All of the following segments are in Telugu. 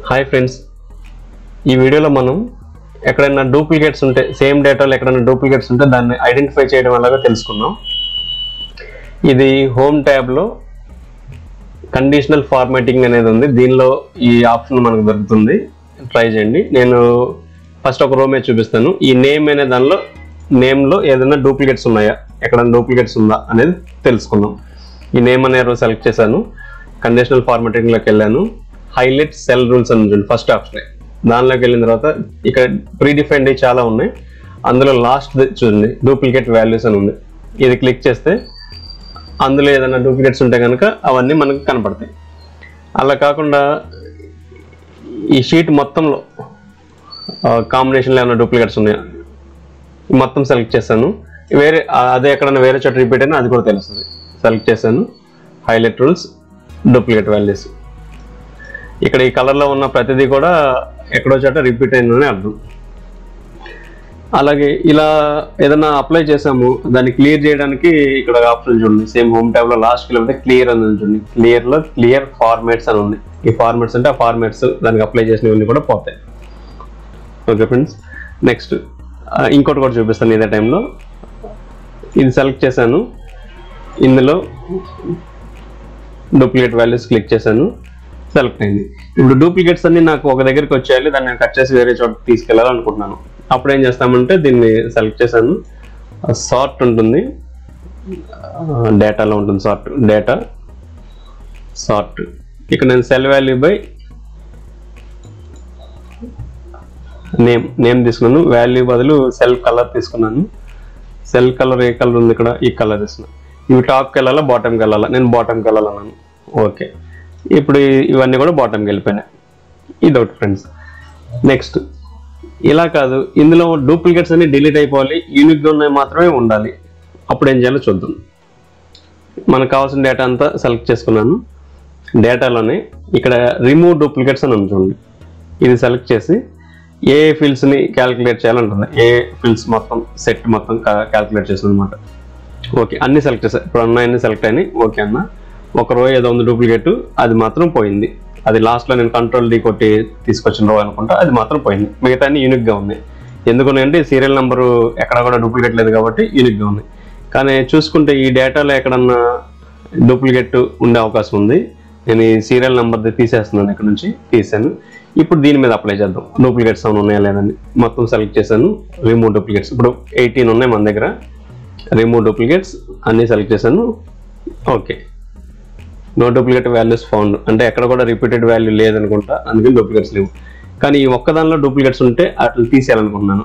హాయ్ ఫ్రెండ్స్ ఈ వీడియోలో మనం ఎక్కడైనా డూప్లికేట్స్ ఉంటే సేమ్ డేటాలో ఎక్కడైనా డూప్లికేట్స్ ఉంటే దాన్ని ఐడెంటిఫై చేయడం ఎలాగో తెలుసుకుందాం ఇది హోమ్ ట్యాబ్లో కండిషనల్ ఫార్మాటింగ్ అనేది ఉంది దీనిలో ఈ ఆప్షన్ మనకు దొరుకుతుంది ట్రై చేయండి నేను ఫస్ట్ ఒక రోమే చూపిస్తాను ఈ నేమ్ అనే దానిలో నేమ్లో ఏదైనా డూప్లికేట్స్ ఉన్నాయా ఎక్కడైనా డూప్లికేట్స్ ఉందా అనేది తెలుసుకుందాం ఈ నేమ్ అనే రోజు సెలెక్ట్ చేశాను కండిషనల్ ఫార్మాటింగ్లోకి వెళ్ళాను హైలైట్ సెల్ రూల్స్ అని చూడండి ఫస్ట్ ఆప్షన్ దానిలోకి వెళ్ళిన తర్వాత ఇక్కడ ప్రీ డిఫైన్డ్ చాలా ఉన్నాయి అందులో లాస్ట్ చూడండి డూప్లికేట్ వాల్యూస్ అని ఉంది ఇది క్లిక్ చేస్తే అందులో ఏదైనా డూప్లికేట్స్ ఉంటే కనుక అవన్నీ మనకు కనపడతాయి అలా కాకుండా ఈ షీట్ మొత్తంలో కాంబినేషన్లో ఏమైనా డూప్లికేట్స్ ఉన్నాయా ఈ మొత్తం సెలెక్ట్ చేశాను వేరే ఆ- అదే ఎక్కడైనా వేరే చోట రిపీట్ అయినా అది కూడా తెలుస్తుంది సెలెక్ట్ చేశాను హైలైట్ రూల్స్ డూప్లికేట్ వాల్యూస్ ఇక్కడ ఈ కలర్లో ఉన్న ప్రతిదీ కూడా ఎక్కడో చోట రిపీట్ అయిందని అర్థం అలాగే ఇలా ఏదైనా అప్లై చేసాము దాన్ని క్లియర్ చేయడానికి ఇక్కడ ఆప్షన్ చూడండి సేమ్ హోమ్ ట్యాబ్ లో లాస్ట్ కిలో క్లియర్ అని ఉంటుంది క్లియర్ లో క్లియర్ ఫార్మాట్స్ అని ఉంది ఈ ఫార్మాట్స్ అంటే ఆ ఫార్మాట్స్ దానికి అప్లై చేసినవన్నీ కూడా పోతాయి ఓకే ఫ్రెండ్స్ నెక్స్ట్ ఇంకోటి కూడా చూపిస్తాను ఇదే టైంలో ఇది సెలెక్ట్ చేశాను ఇందులో డూప్లికేట్ వాల్యూస్ క్లిక్ చేశాను సెలెక్ట్ అయింది ఇప్పుడు డూప్లికేట్స్ అన్ని నాకు ఒక దగ్గరికి వచ్చేయాలి దాన్ని నేను కట్ చేసి వేరే చోట తీసుకెళ్ళాలనుకుంటున్నాను అప్పుడు ఏం చేస్తామంటే దీన్ని సెలెక్ట్ చేశాను సార్ట్ ఉంటుంది డేటాలో ఉంటుంది సార్ట్ డేటా సార్ట్ ఇక్కడ నేను cell value by name name తీసుకున్నాను వాల్యూ బదులు సెల్ కలర్ తీసుకున్నాను సెల్ కలర్ ఏ కలర్ ఉంది ఇక్కడ ఈ కలర్ తీసుకున్నాను ఇవి టాప్కి వెళ్ళాలా బాటమ్కి వెళ్ళాలా నేను బాటమ్కి వెళ్ళాలన్నాను ఓకే ఇప్పుడు ఈ- ఇవన్నీ కూడా బాటమ్కి వెళ్ళిపోయినాయి ఇది ఒకటి ఫ్రెండ్స్ నెక్స్ట్ ఇలా కాదు ఇందులో డూప్లికేట్స్ అన్ని డిలీట్ అయిపోవాలి యూనిక్గా ఉన్నాయి మాత్రమే ఉండాలి అప్పుడు ఏం చేయాలో చూద్దాం మనకు కావాల్సిన డేటా అంతా సెలెక్ట్ చేసుకున్నాను డేటాలోనే ఇక్కడ రిమూవ్ డూప్లికేట్స్ అని ఉంది చూడండి ఇది సెలెక్ట్ చేసి ఏ ఫీల్డ్స్ని క్యాలిక్యులేట్ చేయాలంటుంది ఏ ఫీల్డ్స్ మొత్తం సెట్ మొత్తం క్యాలిక్యులేట్ చేసింది అనమాట ఓకే అన్ని సెలెక్ట్ చేశారు ఇప్పుడు అన్నీ సెలెక్ట్ అయినాయి ఓకే అన్న ఒక రో ఏదో ఉంది డూప్లికేట్ అది మాత్రం పోయింది అది లాస్ట్లో నేను కంట్రోల్ డీ కొట్టి తీసుకొచ్చిన రో అనుకుంటా అది మాత్రం పోయింది మిగతా అన్ని యూనిక్గా ఉన్నాయి ఎందుకనంటే సీరియల్ నెంబరు ఎక్కడ కూడా డూప్లికేట్ లేదు కాబట్టి యూనిక్గా ఉన్నాయి కానీ చూసుకుంటే ఈ డేటాలో ఎక్కడన్నా డూప్లికేట్ ఉండే అవకాశం ఉంది నేను ఈ సీరియల్ నెంబర్ తీసేస్తున్నాను ఇక్కడ నుంచి తీసాను ఇప్పుడు దీని మీద అప్లై చేద్దాం డూప్లికేట్స్ ఏమైనా ఉన్నాయా లేదని మొత్తం సెలెక్ట్ చేశాను రిమూవ్ డూప్లికేట్స్ ఇప్పుడు ఎయిటీన్ ఉన్నాయి మన దగ్గర రిమూవ్ డూప్లికేట్స్ అన్నీ సెలెక్ట్ చేశాను okay no duplicate values found అంటే ఎక్కడ కూడా రిపీటెడ్ వాల్యూ లేదనుకుంటా అందుకని డూప్లికేట్స్ లేవు కానీ ఈ ఒక్క దానిలో డూప్లికేట్స్ ఉంటే అట్లా తీసేయాలనుకుంటున్నాను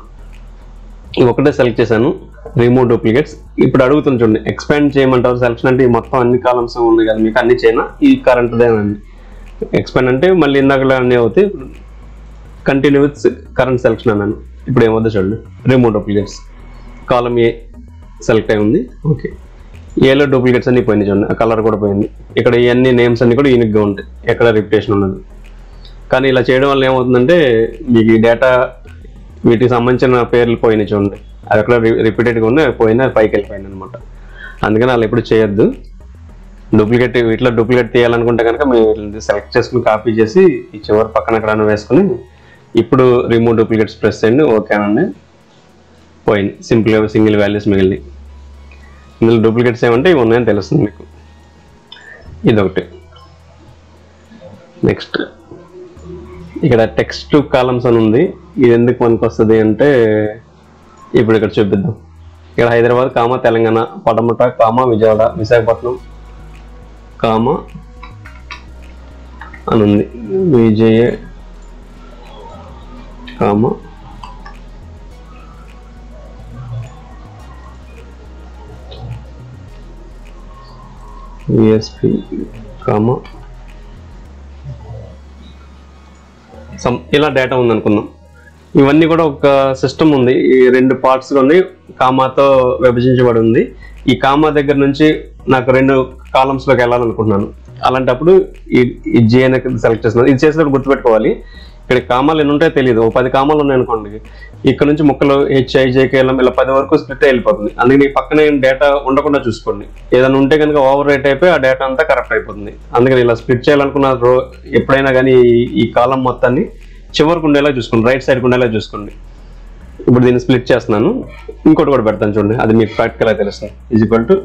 ఈ ఒకటే సెలెక్ట్ చేశాను రిమూవ్ డూప్లికేట్స్ ఇప్పుడు అడుగుతుంది చూడండి ఎక్స్పాండ్ చేయమంటారు సెలక్షన్ అంటే ఈ మొత్తం అన్ని కాలమ్స్ ఉన్నాయి కదా మీకు అన్ని చేయనా ఈ కరెంట్దేనండి ఎక్స్పాండ్ అంటే మళ్ళీ ఇందాకలా అన్నీ అవుతాయి కంటిన్యూ విత్ కరెంట్ సెలక్షన్ అన్నాను ఇప్పుడు ఏమవుతుందో చూడండి remove duplicates column A select అయి ఉంది ఓకే ఏలో డూప్లికేట్స్ అన్ని పోయినాయి చూడండి ఆ కలర్ కూడా పోయింది ఇక్కడ ఇవన్నీ నేమ్స్ అన్ని కూడా యూనిక్గా ఉంటాయి ఎక్కడ రిపిటేషన్ ఉండదు కానీ ఇలా చేయడం వల్ల ఏమవుతుందంటే మీకు ఈ డేటా వీటికి సంబంధించిన పేర్లు పోయినాయి చూడండి అది అక్కడ రిపీటెడ్గా ఉన్నాయి అవి పోయినా అది పైకి వెళ్ళిపోయింది అనమాట అందుకని అలా ఎప్పుడు చేయొద్దు డూప్లికేట్ వీటిలో డూప్లికేట్ తీయాలనుకుంటే కనుక మీరు సెలెక్ట్ చేసుకుని కాపీ చేసి ఈ చివరి పక్కన ఎక్కడైనా వేసుకుని ఇప్పుడు రిమూవ్ డూప్లికేట్స్ ప్రెస్ చేయండి ఓకే అనండి పోయింది సింపుల్గా సింగిల్ వాల్యూస్ మిగిలింది ఇందులో డూప్లికేట్స్ ఏమంటే ఇవి ఉన్నాయని తెలుస్తుంది మీకు ఇదొకటి నెక్స్ట్ ఇక్కడ టెక్స్ట్ కాలమ్స్ అని ఉంది ఇది ఎందుకు మనకు వస్తుంది అంటే ఇప్పుడు ఇక్కడ చూపిద్దాం ఇక్కడ హైదరాబాద్ కామ తెలంగాణ పడమట కామ విజయవాడ విశాఖపట్నం కామ అని ఉంది Vijaya comma VSP comma some ఇలా డేటా ఉంది అనుకుందాం ఇవన్నీ కూడా ఒక సిస్టమ్ ఉంది ఈ రెండు పార్ట్స్ ఉన్నాయి కామాతో విభజించబడి ఉంది ఈ కామా దగ్గర నుంచి నాకు రెండు కాలమ్స్ లోకి వెళ్ళాలనుకుంటున్నాను అలాంటప్పుడు ఈ ఈ జే అనేది సెలెక్ట్ చేస్తున్నాను ఇది చేసినప్పుడు గుర్తుపెట్టుకోవాలి ఇక్కడ కామాలు ఎన్ని ఉంటాయో తెలియదు ఒక పది కామాలు ఉన్నాయి అనుకోండి ఇక్కడ నుంచి ముక్కలు హెచ్ఐ జేకేఎల్ఎం ఇలా పది వరకు స్ప్లిట్ వెళ్ళిపోతుంది అందుకని ఈ పక్కనే డేటా ఉండకుండా చూసుకోండి ఏదైనా ఉంటే కనుక ఓవర్ రేట్ అయిపోయి ఆ డేటా అంతా కరెక్ట్ అయిపోతుంది అందుకని ఇలా స్ప్లిట్ చేయాలనుకున్న రో ఎప్పుడైనా కానీ ఈ- ఈ కాలం మొత్తాన్ని చివరికి ఉండేలా చూసుకోండి రైట్ సైడ్కి ఉండేలా చూసుకోండి ఇప్పుడు దీన్ని స్ప్లిట్ చేస్తున్నాను ఇంకోటి కూడా పెడతాను చూడండి అది మీకు ప్రాక్టికల్గా తెలుస్తుంది ఈజ్ ఈక్వల్ టు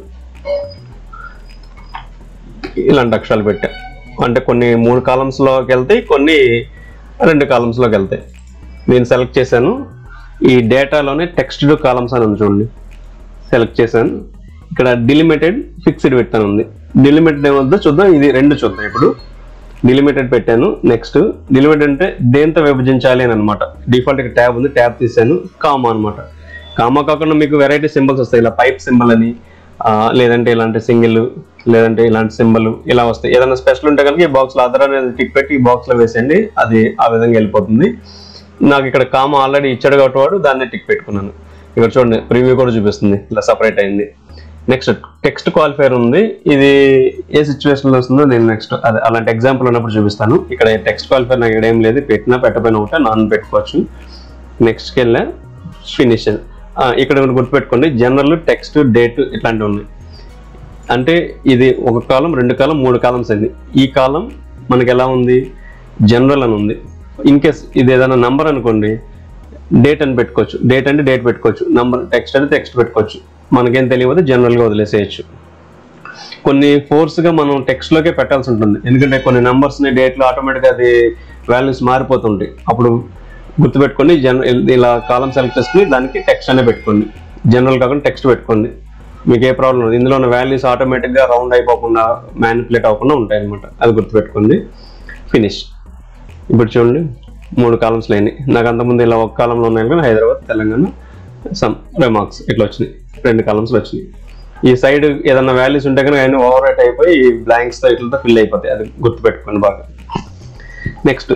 ఇలాంటి అక్షరాలు పెట్టా అంటే కొన్ని మూడు columns లోకి వెళ్తాయి కొన్ని రెండు columns లోకి వెళ్తాయి నేను సెలెక్ట్ చేశాను ఈ డేటాలోనే టెక్స్ట్ టు కాలమ్స్ అని ఉంది చూడండి సెలెక్ట్ చేశాను ఇక్కడ డిలిమిటెడ్ ఫిక్స్డ్ పెట్టాను ఉంది డిలిమిటెడ్ ఏమొద్దో చూద్దాం ఇది రెండు చూద్దాం ఇప్పుడు డిలిమిటెడ్ పెట్టాను నెక్స్ట్ డిలిమిటెడ్ అంటే దేంతో విభజించాలి అని అనమాట డిఫాల్ట్ ఇక్కడ ట్యాబ్ ఉంది ట్యాబ్ తీసాను కామా అనమాట కామా కాకుండా మీకు వెరైటీ సింబల్స్ వస్తాయి ఇలా పైప్ సింబల్ అని ఆ, లేదంటే ఇలాంటి సింగిల్ లేదంటే ఇలాంటి సింబల్ ఇలా వస్తాయి ఏదైనా స్పెషల్ ఉంటే కనుక ఈ బాక్స్ లో అదర్ అనేది టిక్ పెట్టి ఈ బాక్స్ లో వేసేయండి అది ఆ విధంగా వెళ్ళిపోతుంది నాకు ఇక్కడ కామా ఆల్రెడీ ఇచ్చాడు కాబట్టి వాడు దాన్ని టిక్ పెట్టుకున్నాను ఇక్కడ చూడండి ప్రివ్యూ కూడా చూపిస్తుంది ఇలా సపరేట్ అయింది నెక్స్ట్ టెక్స్ట్ క్వాలిఫైర్ ఉంది ఇది ఏ సిచ్యువేషన్ లో వస్తుందో నేను నెక్స్ట్ అదే అలాంటి ఎగ్జాంపుల్ ఉన్నప్పుడు చూపిస్తాను ఇక్కడ టెక్స్ట్ క్వాలిఫైర్ నాకు ఇక్కడ ఏం లేదు పెట్టినా పెట్టపోయినా ఒకటే నాన్ పెట్టుకోవచ్చు నెక్స్ట్కి వెళ్ళా ఫినిష్ ఇక్కడ మీరు గుర్తుపెట్టుకోండి జనరల్ టెక్స్ట్ డేట్ ఇట్లాంటివి ఉన్నాయి అంటే ఇది ఒక కాలం రెండు కాలం మూడు కాలమ్స్ అయింది ఈ కాలం మనకి ఎలా ఉంది జనరల్ అని ఉంది ఇన్ కేస్ ఇది ఏదైనా నంబర్ అనుకోండి డేట్ అని పెట్టుకోవచ్చు డేట్ అంటే డేట్ పెట్టుకోవచ్చు నంబర్ టెక్స్ట్ అంటే టెక్స్ట్ పెట్టుకోవచ్చు మనకేం తెలియదు జనరల్గా వదిలేసేయచ్చు కొన్ని ఫోర్స్గా మనం టెక్స్ట్లోకే పెట్టాల్సి ఉంటుంది ఎందుకంటే కొన్ని నెంబర్స్ని డేట్లు ఆటోమేటిక్గా అది వాల్యూస్ మారిపోతుంటాయి అప్పుడు గుర్తుపెట్టుకొని జన ఇలా కాలం సెలెక్ట్ చేసుకుని దానికి టెక్స్ట్ అనే పెట్టుకోండి జనరల్ కాకుండా టెక్స్ట్ పెట్టుకోండి మీకు ఏ ప్రాబ్లం లేదు ఇందులో ఉన్న వాల్యూస్ ఆటోమేటిక్గా రౌండ్ అయిపోకుండా మ్యానిపులేట్ అవ్వకుండా ఉంటాయి అనమాట అది గుర్తుపెట్టుకోండి ఫినిష్ ఇప్పుడు చూడండి మూడు కాలమ్స్ లేని నాకు అంతకుముందు ఇలా ఒక కాలంలో ఉన్నాయి కానీ హైదరాబాద్ తెలంగాణ సమ్ రిమార్క్స్ ఇట్లా వచ్చినాయి రెండు కాలమ్స్లో వచ్చినాయి ఈ సైడ్ ఏదైనా వాల్యూస్ ఉంటే కనుక అన్ని ఓవర్ రైట్ అయిపోయి ఈ బ్లాంక్స్ తో ఇట్లతో ఫిల్ అయిపోతాయి అది గుర్తుపెట్టుకోండి బాగా నెక్స్ట్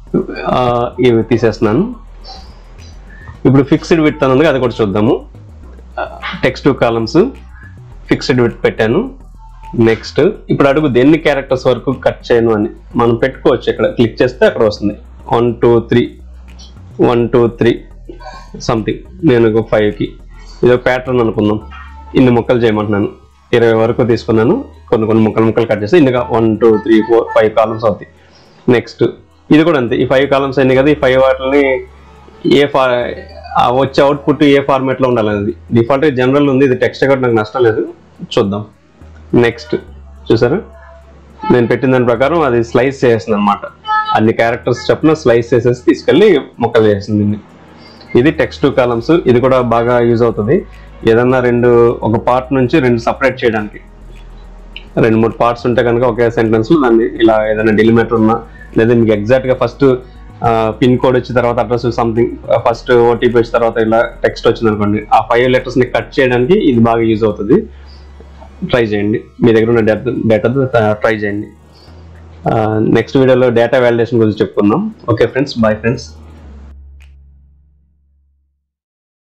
ఇవి తీసేస్తున్నాను ఇప్పుడు ఫిక్స్డ్ విత్ అని ఉంది అది కూడా చూద్దాము టెక్స్ట్ కాలమ్స్ ఫిక్స్డ్ విత్ పెట్టాను నెక్స్ట్ ఇప్పుడు అడుగు ఎన్ని క్యారెక్టర్స్ వరకు కట్ చేయను అని మనం పెట్టుకోవచ్చు ఇక్కడ క్లిక్ చేస్తే అక్కడ వస్తుంది one two three one two three something నేను ఫైవ్కి ఇదో ప్యాటర్న్ అనుకుందాం ఇన్ని ముక్కలు చేయమంటున్నాను ఇరవై వరకు తీసుకున్నాను కొన్ని కొన్ని ముక్కలు ముక్కలు కట్ చేస్తే ఇందుగా one two three four five columns అవుతాయి నెక్స్ట్ ఇది కూడా అంతే ఈ ఫైవ్ కాలమ్స్ అయింది కదా ఈ ఫైవ్ వాటిని ఏ ఫా ఆ వచ్చే అవుట్పుట్ ఏ ఫార్మేట్లో ఉండాలి అది డిఫాల్ట్ జనరల్ ఉంది ఇది టెక్స్ట్ కూడా నాకు నష్టం లేదు చూద్దాం నెక్స్ట్ చూసారా నేను పెట్టిన దాని ప్రకారం అది స్లైస్ చేస్తుంది అనమాట అన్ని క్యారెక్టర్స్ చెప్పిన స్లైస్ చేసేసి తీసుకెళ్ళి మొక్కలు చేసింది దీన్ని ఇది టెక్స్ట్ కాలమ్స్ ఇది కూడా బాగా యూజ్ అవుతుంది ఏదన్నా రెండు ఒక పార్ట్ నుంచి రెండు సపరేట్ చేయడానికి రెండు మూడు పార్ట్స్ ఉంటే కనుక ఒకే సెంటెన్స్ లో దాన్ని ఇలా ఏదైనా డిలిమీటర్ ఉన్నా లేదా మీకు ఎగ్జాక్ట్ గా ఫస్ట్ పిన్ కోడ్ వచ్చిన తర్వాత అడ్రస్ సంథింగ్ ఫస్ట్ ఓటీపీ వచ్చిన తర్వాత ఇలా టెక్స్ట్ వచ్చింది అనుకోండి ఆ ఫైవ్ లెటర్స్ ని కట్ చేయడానికి ఇది బాగా యూజ్ అవుతుంది ట్రై చేయండి మీ దగ్గర ఉన్న డేటా డేటాతో ట్రై చేయండి నెక్స్ట్ వీడియోలో డేటా వాలిడేషన్ గురించి చెప్పుకుందాం ఓకే ఫ్రెండ్స్ బాయ్ ఫ్రెండ్స్